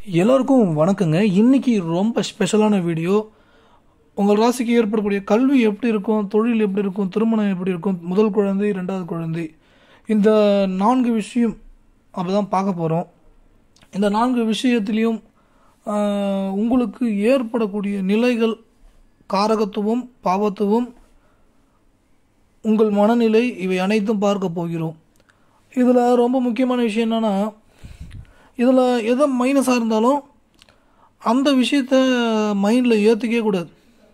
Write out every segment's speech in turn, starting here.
எல்லாருக்கும் வணக்கங்க இன்னைக்கு ரொம்ப ஸ்பெஷலான வீடியோ உங்கள் ராசிக்கு ஏற்படக்கூடிய கல்வி எப்படி இருக்கும் தொழில் எப்படி இருக்கும் திருமணம் எப்படி இருக்கும் முதல் குழந்தை ரெண்டாவது குழந்தை இந்த நான்கு விஷயம் அப்படி தான் பார்க்க போகிறோம் இந்த நான்கு விஷயத்திலையும் ஆஹ், உங்களுக்கு ஏற்படக்கூடிய நிலைகள் காரகத்துவம் பாவத்துவம் உங்கள் மனநிலை இவை அனைத்தும் பார்க்க போகிறோம் இதில் ரொம்ப முக்கியமான விஷயம் என்னென்னா இதில் எதோ மைனஸாக இருந்தாலும் அந்த விஷயத்த மைண்டில் ஏற்றுக்கவே கூடாது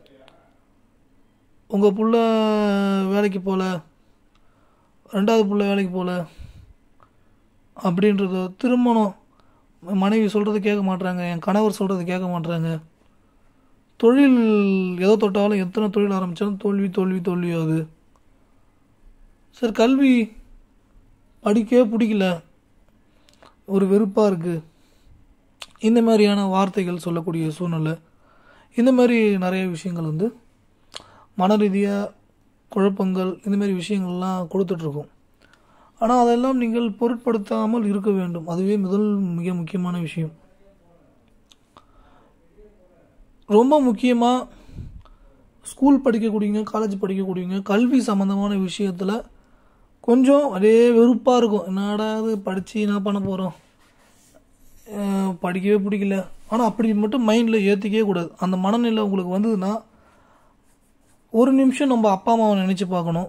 உங்கள் புள்ள வேலைக்கு போகல ரெண்டாவது புள்ள வேலைக்கு போகல அப்படின்றது திருமணம் மனைவி சொல்கிறது கேட்க மாட்றாங்க என் கணவர் சொல்கிறது கேட்க மாட்றாங்க தொழில் எதை தொட்டாலும் எத்தனை தொழில் ஆரம்பித்தாலும் தோல்வி தோல்வி தோல்வி ஆகுது சரி கல்வி படிக்கவே பிடிக்கல ஒரு வெறுப்பாக இருக்குது இந்த மாதிரியான வார்த்தைகள் சொல்லக்கூடிய சூழ்நிலை இந்த மாதிரி நிறைய விஷயங்கள் வந்து மன ரீதியாக குழப்பங்கள் இந்த மாதிரி விஷயங்கள்லாம் கொடுத்துட்ருக்கோம் ஆனால் அதெல்லாம் நீங்கள் பொருட்படுத்தாமல் இருக்க வேண்டும் அதுவே முதல் மிக முக்கியமான விஷயம் ரொம்ப முக்கியமாக ஸ்கூல் படிக்கக்கூடியவங்க காலேஜ் படிக்கக்கூடியவங்க கல்வி சம்மந்தமான விஷயத்தில் கொஞ்சம் அதே வெறுப்பாக இருக்கும் என்னடா இது படித்து என்ன பண்ண போகிறோம் படிக்கவே பிடிக்கல ஆனால் அப்படி மட்டும் மைண்டில் ஏற்றிக்கவே கூடாது அந்த மனநிலை உங்களுக்கு வந்ததுன்னா ஒரு நிமிஷம் நம்ம அப்பா அம்மாவை நினச்சி பார்க்கணும்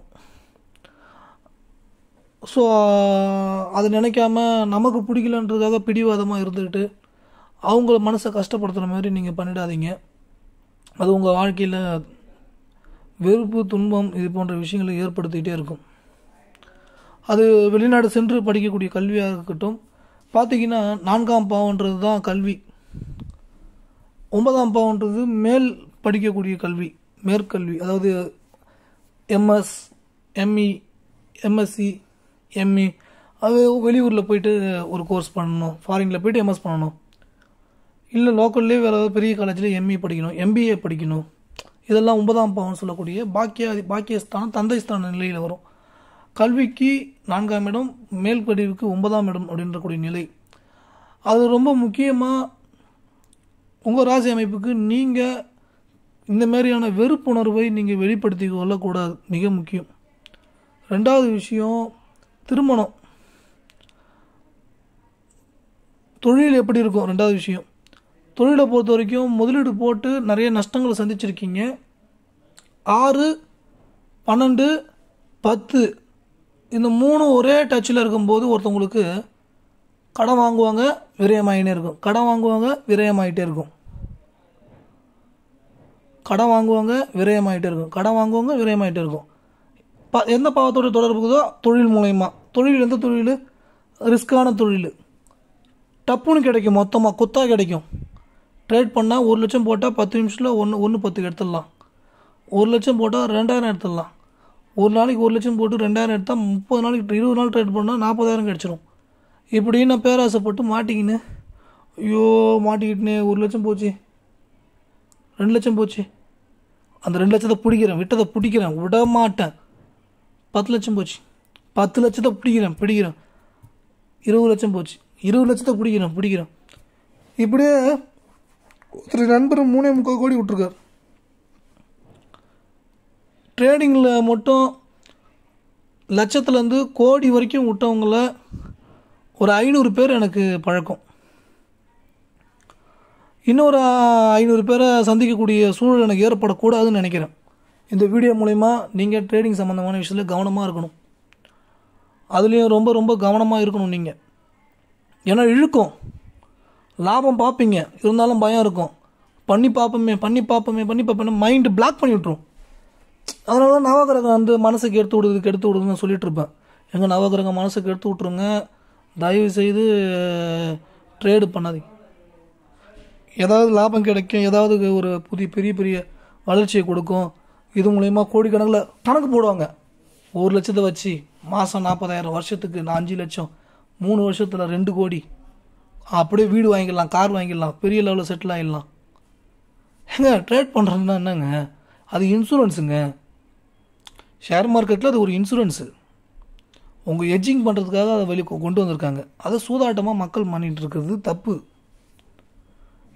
ஸோ அதை நினைக்காம நமக்கு பிடிக்கலன்றதுக்காக பிடிவாதமாக இருந்துக்கிட்டு அவங்கள மனசை கஷ்டப்படுத்துகிற மாதிரி நீங்கள் பண்ணிடாதீங்க அது உங்கள் வாழ்க்கையில் வெறுப்பு துன்பம் இது போன்ற விஷயங்களை ஏற்படுத்திக்கிட்டே இருக்கும் அது வெளிநாடு சென்று படிக்கக்கூடிய கல்வியாக இருக்கட்டும் பார்த்தீங்கன்னா நான்காம் பாவன்றது தான் கல்வி ஒன்பதாம் பாவன்றது மேல் படிக்கக்கூடிய கல்வி மேற்கல்வி அதாவது எம்எஸ் எம்இ எம்எஸ்சி எம்இ அது வெளியூரில் போயிட்டு ஒரு கோர்ஸ் பண்ணணும் ஃபாரினில் போயிட்டு எம்எஸ் பண்ணணும் இல்லை லோக்கல்லே வேறு ஏதாவது பெரிய காலேஜில் எம்இ படிக்கணும் எம்பிஏ படிக்கணும் இதெல்லாம் ஒன்பதாம் பாவம் சொல்லக்கூடிய பாக்கிய பாக்கியஸ்தானம் தந்தை ஸ்தான நிலையில் வரும் கல்விக்கு நான்காம் இடம் மேல் படிவுக்கு ஒன்பதாம் இடம் அப்படின்றக்கூடிய நிலை அது ரொம்ப முக்கியமாக உங்கள் ராசி அமைப்புக்கு நீங்கள் இந்த மாதிரியான வெறுப்புணர்வை நீங்கள் வெளிப்படுத்தி கொள்ளக்கூடாது மிக முக்கியம் ரெண்டாவது விஷயம் திருமணம் தொழில் எப்படி இருக்கும் ரெண்டாவது விஷயம் தொழிலை பொறுத்த வரைக்கும் முதலீடு போட்டு நிறைய நஷ்டங்களை சந்திச்சிருக்கீங்க ஆறு பன்னெண்டு பத்து இந்த மூணு ஒரே டச்சில் இருக்கும்போது ஒருத்தவங்களுக்கு கடன் வாங்குவாங்க விரயமாயினே இருக்கும் கடன் வாங்குவாங்க விரயமாயிட்டே இருக்கும் கடன் வாங்குவாங்க விரயமாயிட்டே இருக்கும் கடன் வாங்குவாங்க விரயமாயிட்டே இருக்கும் ப எந்த பாவத்தோட தொடர்பு இருக்குதோ தொழில் மூலயமா தொழில் எந்த தொழில் ரிஸ்க்கான தொழில் டப்புன்னு கிடைக்கும் மொத்தமாக கொத்தாக கிடைக்கும் ட்ரேட் பண்ணால் ஒரு லட்சம் போட்டால் பத்து நிமிஷத்தில் ஒன்று ஒன்று பத்துக்கு எடுத்துடலாம் ஒரு லட்சம் போட்டால் ரெண்டாயிரம் எடுத்துடலாம் ஒரு நாளைக்கு ஒரு லட்சம் போட்டு ரெண்டாயிரம் எடுத்தால் முப்பது நாளைக்கு இருபது நாள் ட்ரேட் பண்ணால் நாற்பதாயிரம் கிடச்சிரும் இப்படி நான் பேராசைப்பட்டு மாட்டிக்கின்னு ஐயோ மாட்டிக்கிட்டுனே ஒரு லட்சம் போச்சு ரெண்டு லட்சம் போச்சு அந்த ரெண்டு லட்சத்தை பிடிக்கிறேன் விட்டதை பிடிக்கிறேன் விட மாட்டேன் பத்து லட்சம் போச்சு பத்து லட்சத்தை பிடிக்கிறேன் பிடிக்கிறேன் இருபது லட்சம் போச்சு இருபது லட்சத்தை பிடிக்கிறேன் பிடிக்கிறேன் இப்படியே ஒருத்தர் நண்பர் மூணே முக்கால் கோடி விட்ருக்கார் ட்ரேடிங்கில் மட்டும் லட்சத்துலேருந்து கோடி வரைக்கும் விட்டவங்கள ஒரு ஐநூறு பேர் எனக்கு பழக்கம் இன்னொரு ஐநூறு பேரை சந்திக்கக்கூடிய சூழல் எனக்கு ஏற்படக்கூடாதுன்னு நினைக்கிறேன் இந்த வீடியோ மூலிமா நீங்கள் ட்ரேடிங் சம்மந்தமான விஷயத்தில் கவனமாக இருக்கணும் அதுலேயும் ரொம்ப ரொம்ப கவனமாக இருக்கணும் நீங்கள் ஏன்னா இழுக்கும் லாபம் பார்ப்பீங்க இருந்தாலும் பயம் இருக்கும் பண்ணி பார்ப்போமே பண்ணி பார்ப்போமே பண்ணி பார்ப்போமே மைண்டு பிளாக் பண்ணி விட்ரும் அதனால தான் நவகிரகம் வந்து மனசுக்கு எடுத்து விடுறதுக்கு எடுத்து விடுதுன்னு சொல்லிட்டு இருப்பேன் எங்கள் நவகிரகம் மனசுக்கு எடுத்து விட்ருங்க தயவு செய்து ட்ரேடு பண்ணாதீங்க ஏதாவது லாபம் கிடைக்கும் ஏதாவது ஒரு புதிய பெரிய பெரிய வளர்ச்சியை கொடுக்கும் இது மூலயமா கோடிக்கணக்கில் கணக்கு போடுவாங்க ஒரு லட்சத்தை வச்சு மாதம் நாற்பதாயிரம் வருஷத்துக்கு நான் அஞ்சு லட்சம் மூணு வருஷத்தில் ரெண்டு கோடி அப்படியே வீடு வாங்கிடலாம் கார் வாங்கிடலாம் பெரிய லெவலில் செட்டில் ஆகிடலாம் ஏங்க ட்ரேட் பண்ணுறதுன்னா என்னங்க அது இன்சூரன்ஸுங்க ஷேர் மார்க்கெட்டில் அது ஒரு இன்சூரன்ஸு உங்கள் எட்ஜிங் பண்ணுறதுக்காக அதை வெளியே கொண்டு வந்திருக்காங்க அதை சூதாட்டமாக மக்கள் பண்ணிட்டு இருக்கிறது தப்பு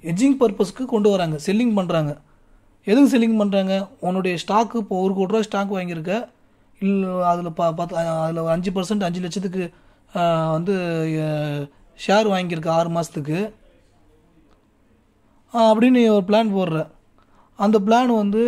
எட்ஜிங் பர்பஸ்க்கு கொண்டு வராங்க செல்லிங் பண்ணுறாங்க எதுக்கு செல்லிங் பண்ணுறாங்க உன்னுடைய ஸ்டாக்கு இப்போ ஒரு கோடி ரூபா ஸ்டாக் வாங்கியிருக்க இல்லை அதில் ப பத்து அதில் ஒரு அஞ்சு பர்சன்ட் அஞ்சு லட்சத்துக்கு ஆஹ், வந்து ஷேர் வாங்கியிருக்க ஆறு மாதத்துக்கு அப்படின்னு நீ ஒரு பிளான் போடுற அந்த பிளான் வந்து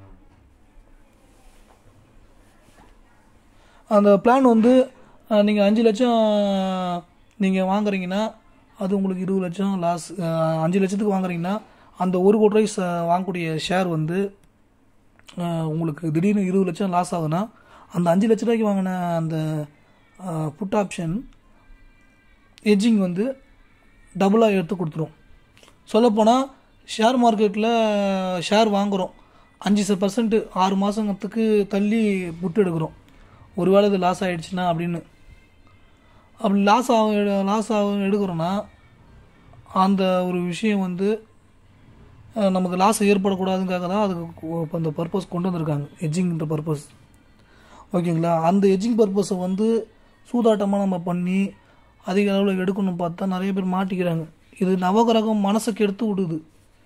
அந்த பிளான் வந்து நீங்கள் அஞ்சு லட்சம் நீங்கள் வாங்குறீங்கன்னா அது உங்களுக்கு இருபது லட்சம் லாஸ் அஞ்சு லட்சத்துக்கு வாங்குறீங்கன்னா அந்த ஒரு கோடி ரூபாய் ச- வாங்கக்கூடிய ஷேர் வந்து அஹ், உங்களுக்கு திடீர்னு இருபது லட்சம் லாஸ் ஆகுதுன்னா அந்த அஞ்சு லட்ச ரூபாய்க்கு வாங்கின அந்த புட் ஆப்ஷன் எட்ஜிங் வந்து டபுளாக எடுத்து கொடுத்துரும் சொல்லப்போனால் ஷேர் மார்க்கெட்டில் ஷேர் வாங்குகிறோம் அஞ்சு பர்சன்ட் ஆறு மாதத்துக்கு தள்ளி புட்டு எடுக்கிறோம் ஒருவேளை இது லாஸ் ஆகிடுச்சுன்னா அப்படின்னு அப்படி லாஸ் ஆகும் லாஸ் ஆகும் எடுக்கிறோன்னா அந்த ஒரு விஷயம் வந்து அஹ், நமக்கு லாஸ் ஏற்படக்கூடாதுங்காக தான் அதுக்கு கொ- இப்ப அந்த பர்பஸ் கொண்டு வந்திருக்காங்க எட்ஜிங்ன்ற பர்பஸ் ஓகேங்களா அந்த எட்ஜிங் பர்பஸை வந்து சூதாட்டமாக நம்ம பண்ணி அதிக அளவில் எடுக்கணும் பார்த்தா நிறைய பேர் மாட்டிக்கிறாங்க இது நவகிரகம் மனசை கெடுத்து விடுது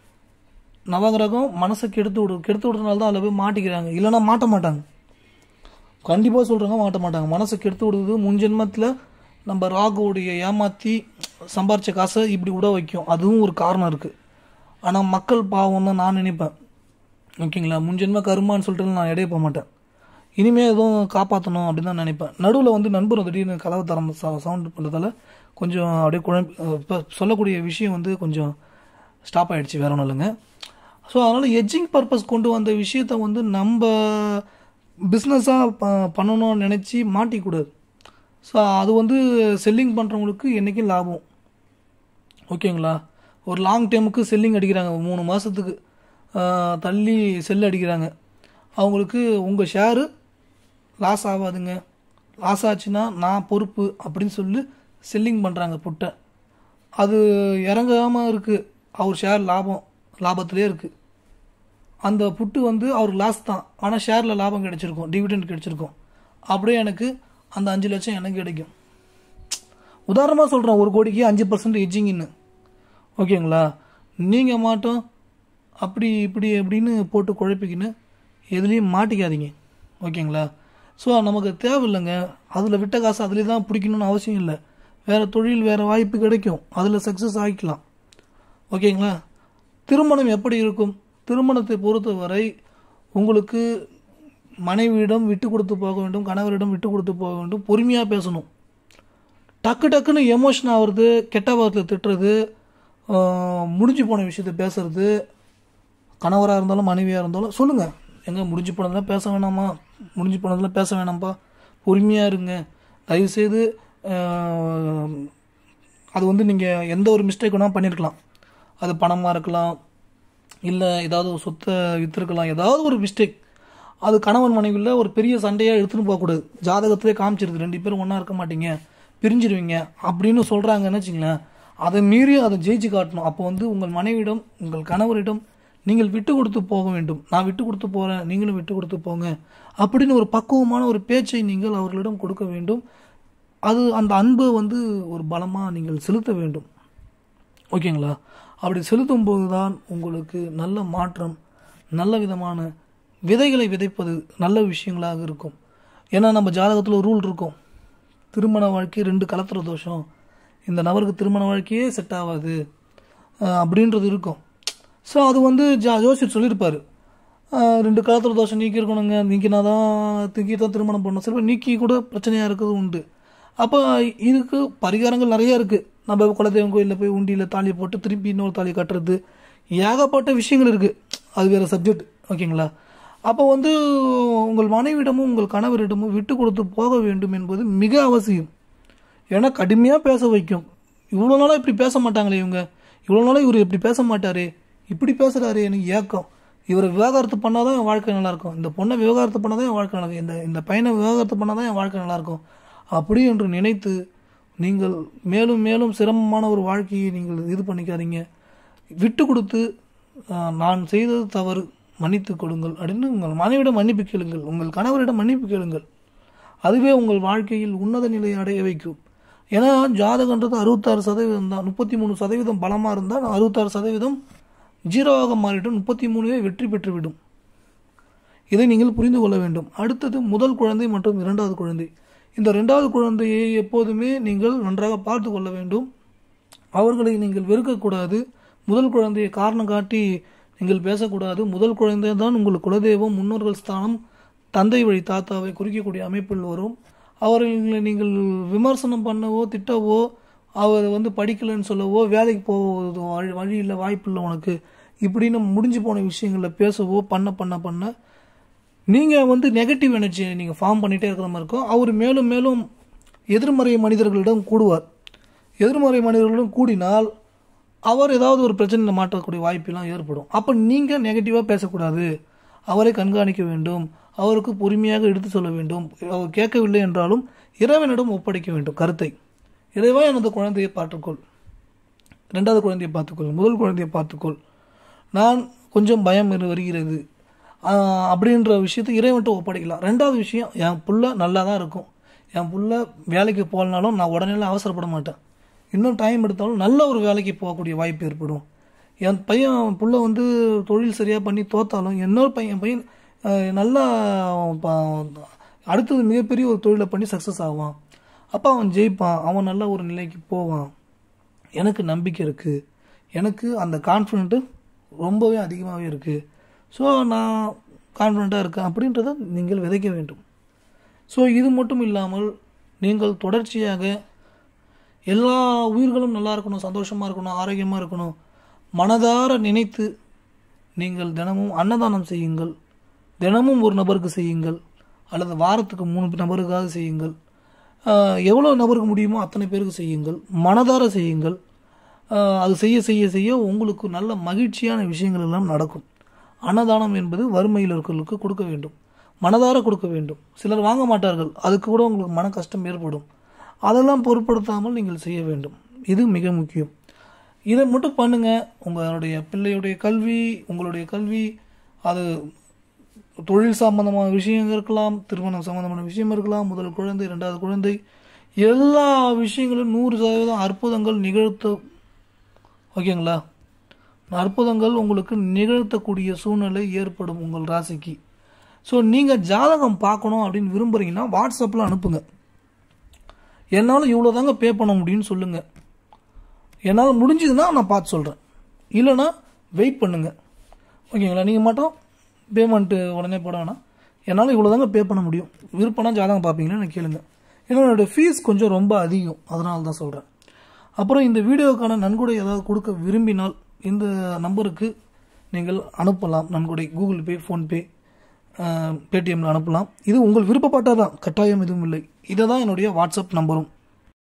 நவகிரகம் மனசை கெடுத்து விடுது கெடுத்து விடுறதுனால தான் அதில் போய் மாட்டிக்கிறாங்க இல்லைன்னா மாட்ட மாட்டாங்க கண்டிப்பாக சொல்கிறவங்க மாட்ட மாட்டாங்க மனசை கெடுத்து விடுது முன்ஜென்மத்தில் நம்ம ராகுவுடைய ஏமாற்றி சம்பாரித்த காசை இப்படி விட வைக்கும் அதுவும் ஒரு காரணம் இருக்குது ஆனால் மக்கள் பாவம் தான் நான் நினைப்பேன் ஓகேங்களா முன்ஜென்ம கருமான்னு சொல்லிட்டு நான் இடைய போக மாட்டேன் இனிமேல் எதுவும் காப்பாற்றணும் அப்படின்னு தான் நினைப்பேன் நடுவில் வந்து நண்பர் திடீர்னு கதவை தரம் சவுண்ட் பண்ணுறதால கொஞ்சம் அப்படியே குழம்பி இப்போ சொல்லக்கூடிய விஷயம் வந்து கொஞ்சம் ஸ்டாப் ஆயிடுச்சு வேற ஒன்றும் இல்லைங்க ஸோ அதனால் எட்ஜிங் பர்பஸ் கொண்டு வந்த விஷயத்த வந்து நம்ம பிஸ்னஸாக ப பண்ணணும்னு நினச்சி மாட்டிக்கூடாது ஸோ அது வந்து செல்லிங் பண்ணுறவங்களுக்கு என்றைக்கும் லாபம் ஓகேங்களா ஒரு லாங் டைமுக்கு செல்லிங் அடிக்கிறாங்க மூணு மாதத்துக்கு தள்ளி செல் அடிக்கிறாங்க அவங்களுக்கு உங்கள் ஷேரு லாஸ் ஆகாதுங்க லாஸ் ஆச்சுன்னா நான் பொறுப்பு அப்படின்னு சொல்லி செல்லிங் பண்ணுறாங்க புட்டை அது இறங்காமல் இருக்குது அவர் ஷேர் லாபம் லாபத்திலே இருக்குது அந்த புட்டு வந்து அவருக்கு லாஸ் தான் ஆனால் ஷேரில் லாபம் கிடைச்சிருக்கும் டிவிடெண்ட் கிடைச்சிருக்கும் அப்படியே எனக்கு அந்த அஞ்சு லட்சம் எனக்கு கிடைக்கும் உதாரணமாக சொல்கிறேன் ஒரு கோடிக்கு அஞ்சு பர்சன்ட் எஜ்ஜிங்னு ஓகேங்களா நீங்கள் மாட்டோம் அப்படி இப்படி அப்படின்னு போட்டு குழப்பிக்கின்னு எதுலேயும் மாட்டிக்காதீங்க ஓகேங்களா ஸோ நமக்கு தேவையில்லைங்க அதில் விட்ட காசு அதிலே தான் பிடிக்கணும்னு அவசியம் இல்லை வேறு தொழில் வேறு வாய்ப்பு கிடைக்கும் அதில் சக்ஸஸ் ஆகிக்கலாம் ஓகேங்களா திருமணம் எப்படி இருக்கும் திருமணத்தை பொறுத்தவரை உங்களுக்கு மனைவியிடம் விட்டு கொடுத்து போக வேண்டும் கணவரிடம் விட்டு கொடுத்து போக வேண்டும் பொறுமையாக பேசணும் டக்கு டக்குன்னு எமோஷன் ஆகுறது கெட்ட வார்த்தையில் திட்டுறது ஆஹ், முடிஞ்சு போன விஷயத்த பேசுறது கணவராக இருந்தாலும் மனைவியாக இருந்தாலும் சொல்லுங்கள் எங்க முடிஞ்சு போனதெல்லாம் பேச வேணாமா முடிஞ்சு போனதெல்லாம் பேச வேணாம்ப்பா பொறுமையாக இருங்க தயவுசெய்து ஆஹ், அது வந்து நீங்கள் எந்த ஒரு மிஸ்டேக் வேணால் பண்ணியிருக்கலாம் அது பணமாக இருக்கலாம் இல்லை ஏதாவது ஒரு சொத்தை விற்றுருக்கலாம் ஏதாவது ஒரு மிஸ்டேக் அது கணவன் மனைவியில் ஒரு பெரிய சண்டையாக எடுத்துன்னு போகக்கூடாது ஜாதகத்திலே காமிச்சிருது ரெண்டு பேரும் ஒன்றா இருக்க மாட்டீங்க பிரிஞ்சிருவீங்க அப்படின்னு சொல்கிறாங்கன்னு வச்சுங்களேன் அதை மீறி அதை ஜெயிச்சு காட்டணும் அப்போ வந்து உங்கள் மனைவியிடம் உங்கள் கணவரிடம் நீங்கள் விட்டு கொடுத்து போக வேண்டும் நான் விட்டு கொடுத்து போகிறேன் நீங்களும் விட்டு கொடுத்து போங்க அப்படின்னு ஒரு பக்குவமான ஒரு பேச்சை நீங்கள் அவர்களிடம் கொடுக்க வேண்டும் அது அந்த அன்பை வந்து ஒரு பலமாக நீங்கள் செலுத்த வேண்டும் ஓகேங்களா அப்படி செலுத்தும் போது தான் உங்களுக்கு நல்ல மாற்றம் நல்ல விதமான விதைகளை விதைப்பது நல்ல விஷயங்களாக இருக்கும் ஏன்னா நம்ம ஜாதகத்தில் ரூல் இருக்கும் திருமண வாழ்க்கை ரெண்டு கலத்துற தோஷம் இந்த நபருக்கு திருமண வாழ்க்கையே செட் ஆகாது அஹ் அப்படின்றது இருக்கும் ஸோ அது வந்து ஜா ஜோசியர் சொல்லியிருப்பார் அஹ் ரெண்டு கலத்துற தோஷம் நீக்கி இருக்கணுங்க நீக்கினா தான் தூக்கி தான் திருமணம் பண்ணணும் சில பேர் நீக்கி கூட பிரச்சனையாக இருக்கிறது உண்டு அப்போ இதுக்கு பரிகாரங்கள் நிறைய இருக்குது நம்ம குலதெய்வம் கோயிலில் போய் உண்டியில் தாலி போட்டு திருப்பி இன்னொரு தாலி கட்டுறது ஏகப்பட்ட விஷயங்கள் இருக்குது அது வேறு சப்ஜெக்ட் ஓகேங்களா அப்போ வந்து உங்கள் மனைவிடமும் உங்கள் கணவரிடமும் விட்டு கொடுத்து போக வேண்டும் என்பது மிக அவசியம் ஏன்னா கடுமையாக பேச வைக்கும் இவ்வளோ நாளாக இப்படி பேச மாட்டாங்களே இவங்க இவ்வளோ நாளாக இவர் இப்படி பேச மாட்டாரே இப்படி பேசுகிறாரு எனக்கு ஏக்கம் இவரை விவாகரத்து பண்ணால் தான் என் வாழ்க்கை நல்லாயிருக்கும் இந்த பொண்ணை விவாகரத்து பண்ணால் தான் என் வாழ்க்கை நல்லா இந்த இந்த பையனை விவாகரத்து பண்ணால் தான் என் வாழ்க்கை நல்லாயிருக்கும் அப்படி என்று நினைத்து நீங்கள் மேலும் மேலும் சிரமமான ஒரு வாழ்க்கையை நீங்கள் இது பண்ணிக்காதீங்க விட்டு கொடுத்து ஆஹ், நான் செய்தது தவறு மன்னித்து கொடுங்கள் அப்படின்னு உங்கள் மனைவிடம் மன்னிப்பு கேளுங்கள் உங்கள் கணவரிடம் மன்னிப்பு கேளுங்கள் அதுவே உங்கள் வாழ்க்கையில் உன்னத நிலையை அடைய வைக்கும் ஏன்னா ஜாதகன்றது அறுபத்தாறு சதவீதம் தான் முப்பத்தி மூணு சதவீதம் பலமாக இருந்தால் அறுபத்தாறு சதவீதம் ஜீரோவாக மாறிடும் முப்பத்தி மூணுவே வெற்றி பெற்றுவிடும் இதை நீங்கள் புரிந்து கொள்ள வேண்டும் அடுத்தது முதல் குழந்தை மற்றும் இரண்டாவது குழந்தை இந்த இரண்டாவது குழந்தையை எப்போதுமே நீங்கள் நன்றாக பார்த்து கொள்ள வேண்டும் அவர்களை நீங்கள் வெறுக்கக்கூடாது முதல் குழந்தையை காரணம் காட்டி நீங்கள் பேசக்கூடாது முதல் குழந்தை தான் உங்கள் குலதெய்வம் முன்னோர்கள் ஸ்தானம் தந்தை வழி தாத்தாவை குறிக்கக்கூடிய அமைப்பில் வரும் அவர்களை நீங்கள் விமர்சனம் பண்ணவோ திட்டவோ அவர் வந்து படிக்கலைன்னு சொல்லவோ வேலைக்கு போவது வழி வழி இல்லை வாய்ப்பு இல்லை உனக்கு இப்படின்னு முடிஞ்சு போன விஷயங்களில் பேசவோ பண்ண பண்ண பண்ண நீங்கள் வந்து நெகட்டிவ் எனர்ஜியை நீங்கள் ஃபார்ம் பண்ணிகிட்டே இருக்கிற மாதிரி இருக்கும் அவர் மேலும் மேலும் எதிர்மறை மனிதர்களிடம் கூடுவார் எதிர்மறை மனிதர்களிடம் கூடினால் அவர் ஏதாவது ஒரு பிரச்சனையில் மாற்றக்கூடிய வாய்ப்பெல்லாம் ஏற்படும் அப்போ நீங்கள் நெகட்டிவாக பேசக்கூடாது அவரை கண்காணிக்க வேண்டும் அவருக்கு பொறுமையாக எடுத்து சொல்ல வேண்டும் அவர் கேட்கவில்லை என்றாலும் இறைவனிடம் ஒப்படைக்க வேண்டும் கருத்தை இறைவா எனது குழந்தையை பார்த்துக்கொள் ரெண்டாவது குழந்தையை பார்த்துக்கொள் முதல் குழந்தையை பார்த்துக்கொள் நான் கொஞ்சம் பயம் இரு- வருகிறது ஆஹ் அப்படின்ற விஷயத்தை இறைவன்ட்ட ஒப்படைக்கலாம் ரெண்டாவது விஷயம் என் புள்ள நல்லா தான் இருக்கும் என் புள்ள வேலைக்கு போகலனாலும் நான் உடனே அவசரப்பட மாட்டேன் இன்னும் டைம் எடுத்தாலும் நல்ல ஒரு வேலைக்கு போகக்கூடிய வாய்ப்பு ஏற்படும் என் பையன் புள்ள வந்து தொழில் சரியாக பண்ணி தோத்தாலும் இன்னொரு பையன் என் பையன் ஆஹ் நல்லா ப- அடுத்தது மிகப்பெரிய ஒரு தொழிலை பண்ணி சக்ஸஸ் ஆவான் அப்போ அவன் ஜெயிப்பான் அவன் நல்ல ஒரு நிலைக்கு போவான் எனக்கு நம்பிக்கை இருக்குது எனக்கு அந்த கான்ஃபிடென்ட்டு ரொம்பவே அதிகமாகவே இருக்குது ஸோ நான் கான்ஃபிடெண்ட்டாக இருக்கேன் அப்படின்றத நீங்கள் விதைக்க வேண்டும் ஸோ இது மட்டும் இல்லாமல் நீங்கள் தொடர்ச்சியாக எல்லா உயிர்களும் நல்லா இருக்கணும் சந்தோஷமாக இருக்கணும் ஆரோக்கியமாக இருக்கணும் மனதார நினைத்து நீங்கள் தினமும் அன்னதானம் செய்யுங்கள் தினமும் ஒரு நபருக்கு செய்யுங்கள் அல்லது வாரத்துக்கு மூணு நபருக்காக செய்யுங்கள் ஆஹ் எவ்வளோ நபருக்கு முடியுமோ அத்தனை பேருக்கு செய்யுங்கள் மனதார செய்யுங்கள் ஆஹ் அது செய்ய செய்ய செய்ய உங்களுக்கு நல்ல மகிழ்ச்சியான விஷயங்கள் எல்லாம் நடக்கும் அன்னதானம் என்பது வறுமையில் இருக்கிறவர்களுக்கு கொடுக்க வேண்டும் மனதார கொடுக்க வேண்டும் சிலர் வாங்க மாட்டார்கள் அதுக்கு கூட உங்களுக்கு மன கஷ்டம் ஏற்படும் அதெல்லாம் பொருட்படுத்தாமல் நீங்கள் செய்ய வேண்டும் இது மிக முக்கியம் இதை மட்டும் பண்ணுங்க உங்களுடைய பிள்ளையுடைய கல்வி உங்களுடைய கல்வி அது தொழில் சம்பந்தமான விஷயம் இருக்கலாம் திருமணம் சம்பந்தமான விஷயம் இருக்கலாம் முதல் குழந்தை இரண்டாவது குழந்தை எல்லா விஷயங்களும் நூறு சதவீதம் அற்புதங்கள் நிகழ்த்த ஓகேங்களா அற்புதங்கள் உங்களுக்கு நிகழ்த்தக்கூடிய சூழ்நிலை ஏற்படும் உங்கள் ராசிக்கு ஸோ நீங்கள் ஜாதகம் பார்க்கணும் அப்படின்னு விரும்புகிறீங்கன்னா வாட்ஸ்அப்பில் அனுப்புங்க என்னால் இவ்வளோ தாங்க பே பண்ண முடியும்னு சொல்லுங்கள் என்னால் முடிஞ்சதுன்னா நான் பார்த்து சொல்கிறேன் இல்லைன்னா வெயிட் பண்ணுங்கள் ஓகேங்களா நீங்கள் மட்டும் பேமெண்ட்டு உடனே போட வேணாம் என்னால் இவ்வளோ தாங்க பே பண்ண முடியும் விருப்பம்னா ஜாதகம் பார்ப்பீங்கன்னா எனக்கு கேளுங்க ஏன்னா என்னோடய ஃபீஸ் கொஞ்சம் ரொம்ப அதிகம் அதனால தான் சொல்கிறேன் அப்புறம் இந்த வீடியோக்கான நன்கொடை ஏதாவது கொடுக்க விரும்பினால் இந்த நம்பருக்கு நீங்கள் அனுப்பலாம் நன்கொடை கூகுள் பே ஃபோன்பே பேடிஎம்ல அனுப்பலாம் இது உங்கள் விருப்பப்பட்டதான் கட்டாயம் எதுவும் இல்லை இதை தான் என்னுடைய வாட்ஸ்அப் நம்பரும்